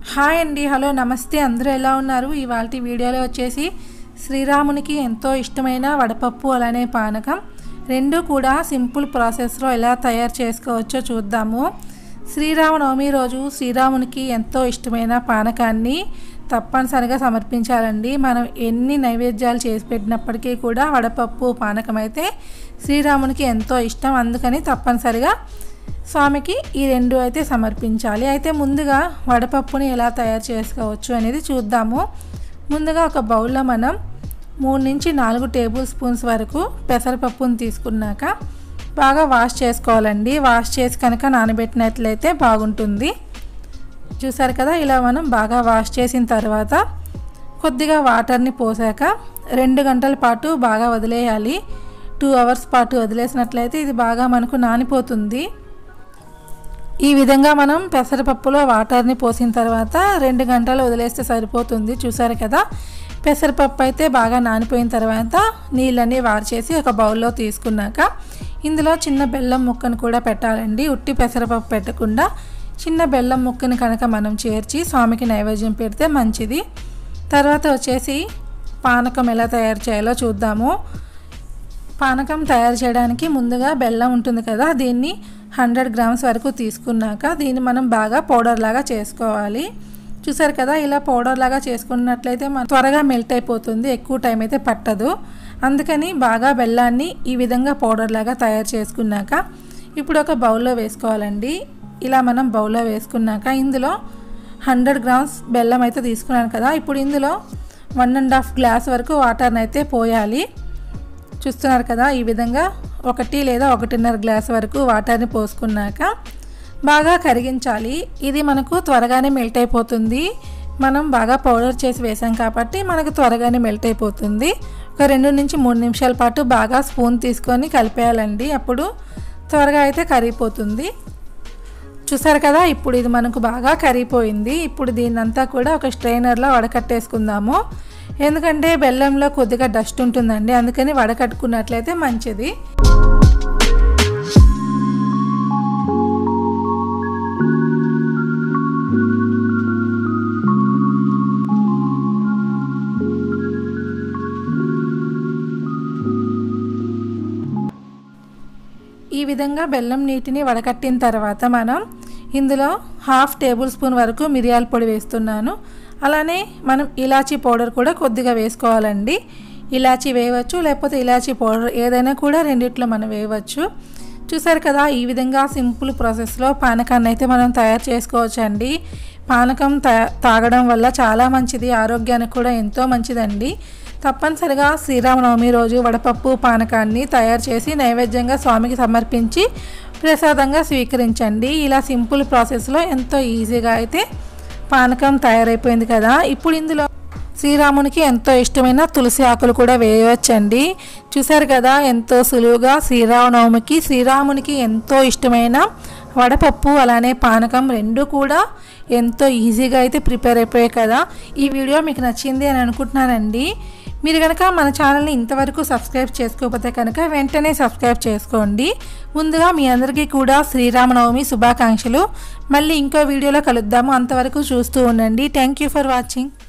hi అండి hello నమస్తే అందరూ ఎలా ఉన్నారు ఇవాళ వీడియోలో వచ్చేసి శ్రీరామునికి ఎంతో ఇష్టమైన వడపప్పు అలానే పానకం రెండు కూడా సింపుల్ ప్రాసెస్లో ఎలా తయారు చేసుకోవచ్చో చూద్దాము శ్రీరామనవమి రోజు శ్రీరామునికి ఎంతో ఇష్టమైన పానకాన్ని తప్పనిసరిగా సమర్పించాలండి మనం ఎన్ని నైవేద్యాలు చేసి పెట్టినప్పటికీ కూడా వడపప్పు పానకం అయితే శ్రీరామునికి ఎంతో ఇష్టం అందుకని తప్పనిసరిగా స్వామికి ఈ రెండు అయితే సమర్పించాలి అయితే ముందుగా వడపప్పుని ఎలా తయారు చేసుకోవచ్చు అనేది చూద్దాము ముందుగా ఒక బౌల్లో మనం మూడు నుంచి నాలుగు టేబుల్ స్పూన్స్ వరకు పెసరపప్పుని తీసుకున్నాక బాగా వాష్ చేసుకోవాలండి వాష్ చేసి కనుక నానబెట్టినట్లయితే బాగుంటుంది చూసారు కదా ఇలా మనం బాగా వాష్ చేసిన తర్వాత కొద్దిగా వాటర్ని పోసాక రెండు గంటల పాటు బాగా వదిలేయాలి టూ అవర్స్ పాటు వదిలేసినట్లయితే ఇది బాగా మనకు నానిపోతుంది ఈ విధంగా మనం పెసరపప్పులో వాటర్ని పోసిన తర్వాత రెండు గంటలు వదిలేస్తే సరిపోతుంది చూసారు కదా పెసరపప్పు అయితే బాగా నానిపోయిన తర్వాత నీళ్ళన్నీ వార్చేసి ఒక బౌల్లో తీసుకున్నాక ఇందులో చిన్న బెల్లం ముక్కను కూడా పెట్టాలండి ఉట్టి పెసరపప్పు పెట్టకుండా చిన్న బెల్లం ముక్కని కనుక మనం చేర్చి స్వామికి నైవేద్యం పెడితే మంచిది తర్వాత వచ్చేసి పానకం ఎలా తయారు చేయాలో చూద్దాము పానకం తయారు చేయడానికి ముందుగా బెల్లం ఉంటుంది కదా దీన్ని హండ్రెడ్ గ్రామ్స్ వరకు తీసుకున్నాక దీన్ని మనం బాగా పౌడర్ లాగా చేసుకోవాలి చూసారు కదా ఇలా పౌడర్ లాగా చేసుకున్నట్లయితే మన త్వరగా మెల్ట్ అయిపోతుంది ఎక్కువ టైం అయితే పట్టదు అందుకని బాగా బెల్లాన్ని ఈ విధంగా పౌడర్ లాగా తయారు చేసుకున్నాక ఇప్పుడు ఒక బౌల్లో వేసుకోవాలండి ఇలా మనం బౌల్లో వేసుకున్నాక ఇందులో హండ్రెడ్ గ్రామ్స్ బెల్లం అయితే తీసుకున్నాను కదా ఇప్పుడు ఇందులో వన్ అండ్ హాఫ్ గ్లాస్ వరకు వాటర్ని అయితే పోయాలి చూస్తున్నారు కదా ఈ విధంగా ఒకటి లేదా ఒకటిన్నర గ్లాస్ వరకు వాటర్ని పోసుకున్నాక బాగా కరిగించాలి ఇది మనకు త్వరగానే మెల్ట్ అయిపోతుంది మనం బాగా పౌడర్ చేసి వేసాం కాబట్టి మనకు త్వరగానే మెల్ట్ అయిపోతుంది ఒక రెండు నుంచి మూడు నిమిషాల పాటు బాగా స్పూన్ తీసుకొని కలిపేయాలండి అప్పుడు త్వరగా అయితే కరిగిపోతుంది చూసారు కదా ఇప్పుడు ఇది మనకు బాగా కరిగిపోయింది ఇప్పుడు దీన్నంతా కూడా ఒక స్ట్రైనర్లో వడకట్టేసుకుందాము ఎందుకంటే బెల్లంలో కొద్దిగా డస్ట్ ఉంటుందండి అందుకని వడకట్టుకున్నట్లయితే మంచిది ఈ విధంగా బెల్లం నీటిని వడకట్టిన తర్వాత మనం ఇందులో హాఫ్ టేబుల్ స్పూన్ వరకు మిరియాల పొడి వేస్తున్నాను అలానే మనం ఇలాచీ పౌడర్ కూడా కొద్దిగా వేసుకోవాలండి ఇలాచీ వేయవచ్చు లేకపోతే ఇలాచీ పౌడర్ ఏదైనా కూడా రెండిట్లో మనం వేయవచ్చు చూసారు కదా ఈ విధంగా సింపుల్ ప్రాసెస్లో పానకాన్ని అయితే మనం తయారు చేసుకోవచ్చండి పానకం తాగడం వల్ల చాలా మంచిది ఆరోగ్యానికి కూడా ఎంతో మంచిదండి తప్పనిసరిగా శ్రీరామనవమి రోజు వడపప్పు పానకాన్ని తయారు చేసి నైవేద్యంగా స్వామికి సమర్పించి ప్రసాదంగా స్వీకరించండి ఇలా సింపుల్ ప్రాసెస్లో ఎంతో ఈజీగా అయితే పానకం తయారైపోయింది కదా ఇప్పుడు ఇందులో శ్రీరామునికి ఎంతో ఇష్టమైన తులసి ఆకులు కూడా వేయవచ్చండి చూసారు కదా ఎంతో సులువుగా శ్రీరామనవమికి శ్రీరామునికి ఎంతో ఇష్టమైన వడపప్పు అలానే పానకం రెండు కూడా ఎంతో ఈజీగా అయితే ప్రిపేర్ అయిపోయాయి కదా ఈ వీడియో మీకు నచ్చింది అని అనుకుంటున్నానండి మీరు కనుక మన ఛానల్ని ఇంతవరకు సబ్స్క్రైబ్ చేసుకోకపోతే కనుక వెంటనే సబ్స్క్రైబ్ చేసుకోండి ముందుగా మీ అందరికీ కూడా శ్రీరామనవమి శుభాకాంక్షలు మళ్ళీ ఇంకో వీడియోలో కలుద్దాము అంతవరకు చూస్తూ ఉండండి థ్యాంక్ యూ ఫర్ వాచింగ్